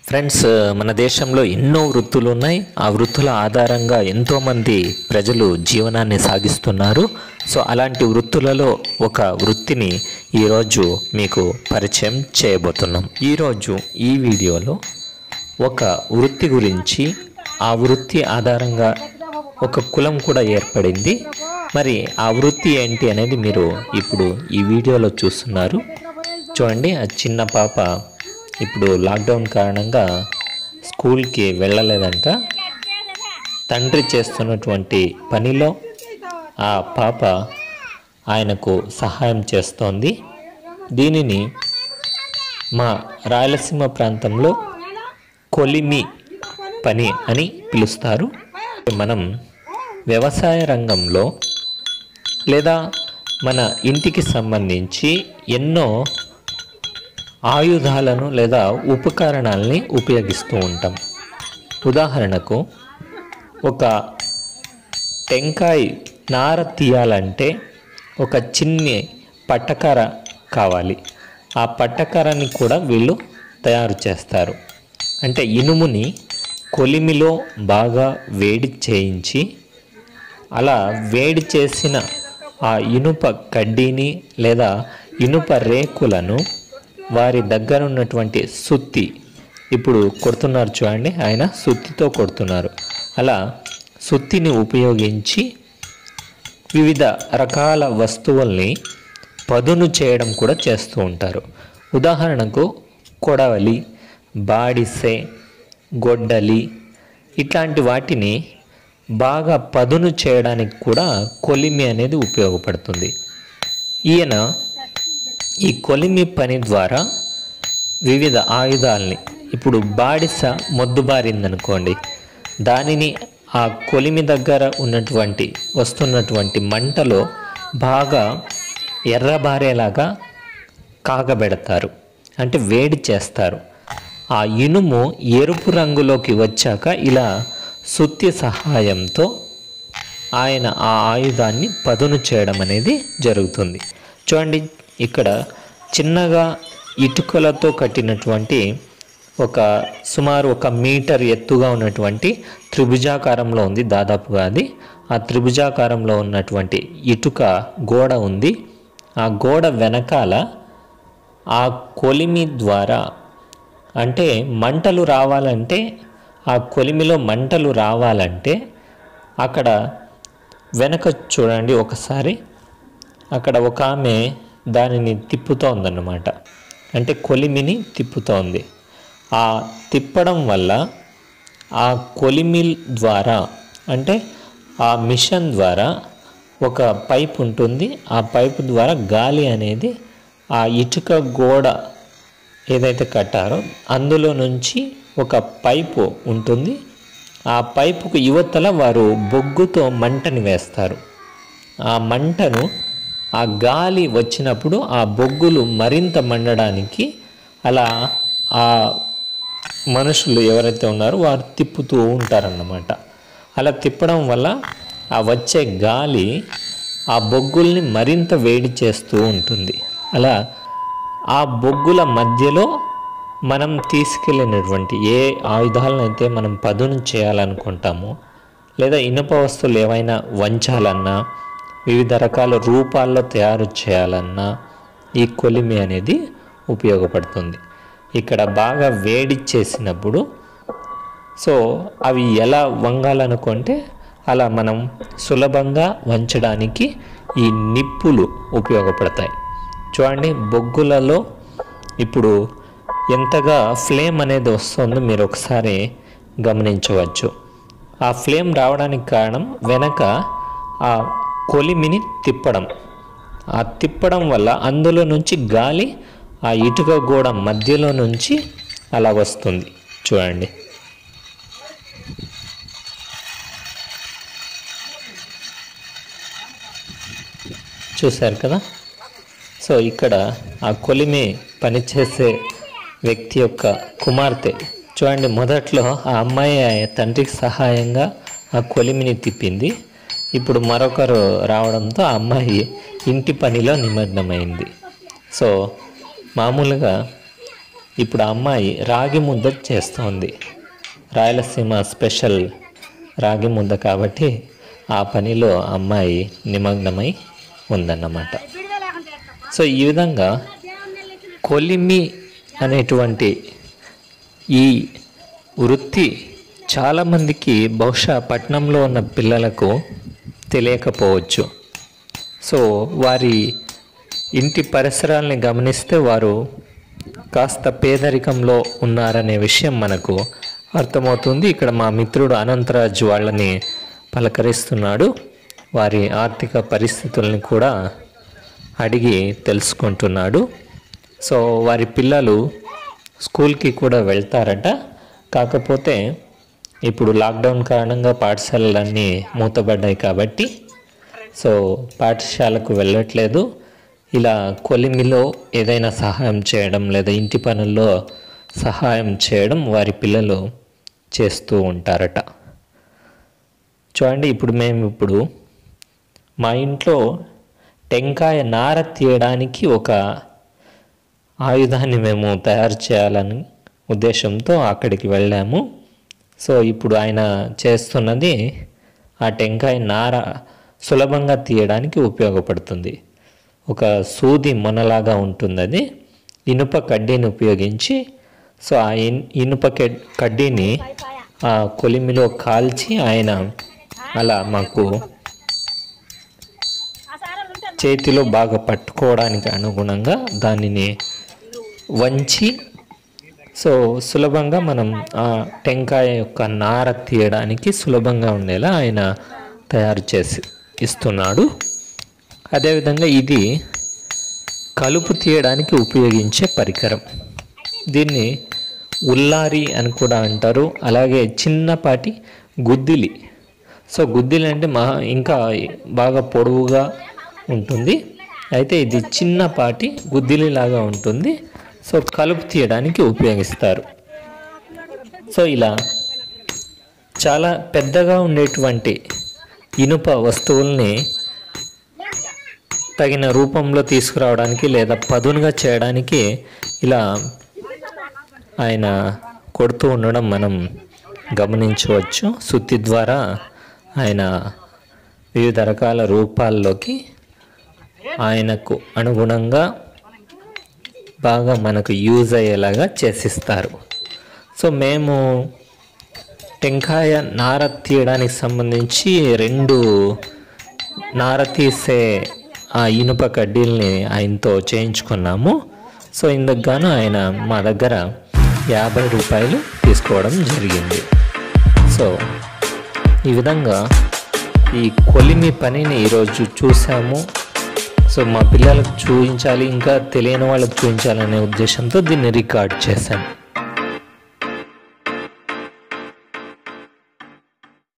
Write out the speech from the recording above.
friends మన దేశంలో ఎన్నో వృత్తులు ఉన్నాయి ఆ వృత్తుల ఆధారంగా ఎంతోమంది ప్రజలు జీవనాన్ని సాగిస్తున్నారు సో అలాంటి వృత్తులలో ఒక వృత్తిని ఈరోజు మీకు పరిచయం చేయబోతున్నాం ఈరోజు ఈ వీడియోలో ఒక వృత్తి గురించి ఆ వృత్తి ఆధారంగా ఒక కులం కూడా ఏర్పడింది మరి ఆ వృత్తి ఏంటి అనేది మీరు ఇప్పుడు ఈ వీడియోలో చూస్తున్నారు చూడండి ఆ చిన్న పాప ఇప్పుడు లాక్డౌన్ కారణంగా స్కూల్కి వెళ్ళలేదంట తండ్రి చేస్తున్నటువంటి పనిలో ఆ పాప ఆయనకు సహాయం చేస్తోంది దీనిని మా రాయలసీమ ప్రాంతంలో కొలిమి పని అని పిలుస్తారు మనం వ్యవసాయ రంగంలో లేదా మన ఇంటికి సంబంధించి ఎన్నో ఆయుధాలను లేదా ఉపకరణాలని ఉపయోగిస్తూ ఉంటాం ఉదాహరణకు ఒక టెంకాయ నార తీయాలంటే ఒక చిన్ని పట్టకర కావాలి ఆ పట్టకరని కూడా వీళ్ళు తయారు చేస్తారు అంటే ఇనుముని కొలిమిలో బాగా వేడి చేయించి అలా వేడి చేసిన ఆ ఇనుప కడ్డీని లేదా ఇనుప రేకులను వారి దగ్గర ఉన్నటువంటి సుత్తి ఇప్పుడు కొడుతున్నారు చూడండి ఆయన సుత్తితో కొడుతున్నారు అలా సుత్తిని ఉపయోగించి వివిధ రకాల వస్తువుల్ని పదును చేయడం కూడా చేస్తూ ఉంటారు ఉదాహరణకు కొడవలి బాడిసె గొడ్డలి ఇట్లాంటి వాటిని బాగా పదును చేయడానికి కూడా కొలిమి అనేది ఉపయోగపడుతుంది ఈయన ఈ కొలిమి పని ద్వారా వివిధ ఆయుధాలని ఇప్పుడు బాడిస మొద్దుబారిందనుకోండి దానిని ఆ కొలిమి దగ్గర ఉన్నటువంటి వస్తున్నటువంటి మంటలో బాగా ఎర్రబారేలాగా కాగబెడతారు అంటే వేడి చేస్తారు ఆ ఇనుము ఎరుపు రంగులోకి వచ్చాక ఇలా సుత్తి సహాయంతో ఆయన ఆ ఆయుధాన్ని పదును చేయడం అనేది జరుగుతుంది చూడండి ఇక్కడ చిన్నగా ఇటుకలతో కట్టినటువంటి ఒక సుమారు ఒక మీటర్ ఎత్తుగా ఉన్నటువంటి త్రిభుజాకారంలో ఉంది దాదాపుగా అది ఆ త్రిభుజాకారంలో ఉన్నటువంటి ఇటుక గోడ ఉంది ఆ గోడ వెనకాల ఆ కొలిమి ద్వారా అంటే మంటలు రావాలంటే ఆ కొలిమిలో మంటలు రావాలంటే అక్కడ వెనక చూడండి ఒకసారి అక్కడ ఒక ఆమె దానిని తిప్పుతోందన్నమాట అంటే కొలిమిని తిప్పుతోంది ఆ తిప్పడం వల్ల ఆ కొలిమి ద్వారా అంటే ఆ మిషన్ ద్వారా ఒక పైప్ ఉంటుంది ఆ పైపు ద్వారా గాలి అనేది ఆ ఇటుక గోడ ఏదైతే కట్టారో అందులో నుంచి ఒక పైపు ఉంటుంది ఆ పైపుకు యువతల వారు బొగ్గుతో మంటని వేస్తారు ఆ మంటను ఆ గాలి వచ్చినప్పుడు ఆ బొగ్గులు మరింత మండడానికి అలా ఆ మనుషులు ఎవరైతే ఉన్నారో వారు తిప్పుతూ ఉంటారన్నమాట అలా తిప్పడం వల్ల ఆ వచ్చే గాలి ఆ బొగ్గుల్ని మరింత వేడి చేస్తూ ఉంటుంది అలా ఆ బొగ్గుల మధ్యలో మనం తీసుకెళ్ళినటువంటి ఏ ఆయుధాలను అయితే మనం పదును చేయాలనుకుంటామో లేదా ఇనుప వస్తువులు ఏవైనా వంచాలన్నా వివిధ రకాల రూపాల్లో తయారు చేయాలన్నా ఈ కొలిమి అనేది ఉపయోగపడుతుంది ఇక్కడ బాగా వేడి చేసినప్పుడు సో అవి ఎలా వంగాలనుకుంటే అలా మనం సులభంగా వంచడానికి ఈ నిప్పులు ఉపయోగపడతాయి చూడండి బొగ్గులలో ఇప్పుడు ఎంతగా ఫ్లేమ్ అనేది వస్తుందో మీరు ఒకసారి గమనించవచ్చు ఆ ఫ్లేమ్ రావడానికి కారణం వెనక ఆ కొలిమిని తిప్పడం ఆ తిప్పడం వల్ల అందులో నుంచి గాలి ఆ ఇటుక గోడ మధ్యలో నుంచి అలా వస్తుంది చూడండి చూశారు కదా సో ఇక్కడ ఆ కొలిమి పనిచేసే వ్యక్తి యొక్క కుమార్తె చూడండి మొదట్లో ఆ అమ్మాయి ఆ తండ్రికి సహాయంగా ఆ కొలిమిని తిప్పింది ఇప్పుడు మరొకరు రావడంతో ఆ అమ్మాయి ఇంటి పనిలో నిమగ్నమైంది సో మామూలుగా ఇప్పుడు ఆ అమ్మాయి రాగి ముద్ద చేస్తోంది రాయలసీమ స్పెషల్ రాగి ముద్ద కాబట్టి ఆ పనిలో ఆ అమ్మాయి నిమగ్నమై ఉందన్నమాట సో ఈ విధంగా కొలిమి అనేటువంటి ఈ వృత్తి చాలామందికి బహుశా పట్టణంలో ఉన్న పిల్లలకు తెలియకపోవచ్చు సో వారి ఇంటి పరిసరాల్ని గమనిస్తే వారు కాస్త పేదరికంలో ఉన్నారనే విషయం మనకు అర్థమవుతుంది ఇక్కడ మా మిత్రుడు అనంతరాజు వాళ్ళని పలకరిస్తున్నాడు వారి ఆర్థిక పరిస్థితుల్ని కూడా అడిగి తెలుసుకుంటున్నాడు సో వారి పిల్లలు స్కూల్కి కూడా వెళ్తారట కాకపోతే ఇప్పుడు లాక్డౌన్ కారణంగా పాఠశాలలన్నీ మూతబడ్డాయి కాబట్టి సో పాఠశాలకు వెళ్ళట్లేదు ఇలా కొలిమిలో ఏదైనా సహాయం చేయడం లేదా ఇంటి పనుల్లో సహాయం చేయడం వారి పిల్లలు చేస్తూ ఉంటారట చూడండి ఇప్పుడు మేము ఇప్పుడు మా ఇంట్లో టెంకాయ నార తీయడానికి ఒక ఆయుధాన్ని మేము తయారు చేయాలని ఉద్దేశంతో అక్కడికి వెళ్ళాము సో ఇప్పుడు ఆయన చేస్తున్నది ఆ టెంకాయ నార సులభంగా తీయడానికి ఉపయోగపడుతుంది ఒక సూది మొనలాగా ఉంటుంది అది ఇనుప కడ్డీని ఉపయోగించి సో ఆ ఇన్ ఇనుప కెడ్- కడ్డీని ఆ కొలిమిలో కాల్చి ఆయన అలా మాకు చేతిలో బాగా పట్టుకోవడానికి అనుగుణంగా దానిని వంచి సో సులభంగా మనం ఆ టెంకాయ యొక్క నార తీయడానికి సులభంగా ఉండేలా ఆయన తయారు చేసి ఇస్తున్నాడు అదేవిధంగా ఇది కలుపు తీయడానికి ఉపయోగించే పరికరం దీన్ని ఉల్లారి అని కూడా అంటారు అలాగే చిన్నపాటి గుద్దిలి సో గుద్దిలి అంటే మహా ఇంకా బాగా పొడవుగా ఉంటుంది అయితే ఇది చిన్నపాటి గుద్దిలి లాగా ఉంటుంది సో కలుపు తీయడానికి ఉపయోగిస్తారు సో ఇలా చాలా పెద్దగా ఉండేటువంటి ఇనుప వస్తువుల్ని తగిన రూపంలో తీసుకురావడానికి లేదా పదునుగా చేయడానికి ఇలా ఆయన కొడుతూ ఉండడం మనం గమనించవచ్చు సుత్తి ద్వారా ఆయన వివిధ రకాల రూపాల్లోకి ఆయనకు అనుగుణంగా బాగా మనకు యూజ్ అయ్యేలాగా చేసిస్తారు సో మేము టెంకాయ నార తీయడానికి సంబంధించి రెండు నార తీసే ఆ ఇనుప కడ్డీల్ని ఆయనతో చేయించుకున్నాము సో ఇందుకు గాను ఆయన మా దగ్గర యాభై రూపాయలు తీసుకోవడం జరిగింది సో ఈ విధంగా ఈ కొలిమి పనిని ఈరోజు చూసాము సో మా పిల్లలకు చూపించాలి ఇంకా తెలియని వాళ్ళకి చూపించాలనే ఉద్దేశంతో దీన్ని రికార్డ్ చేశాను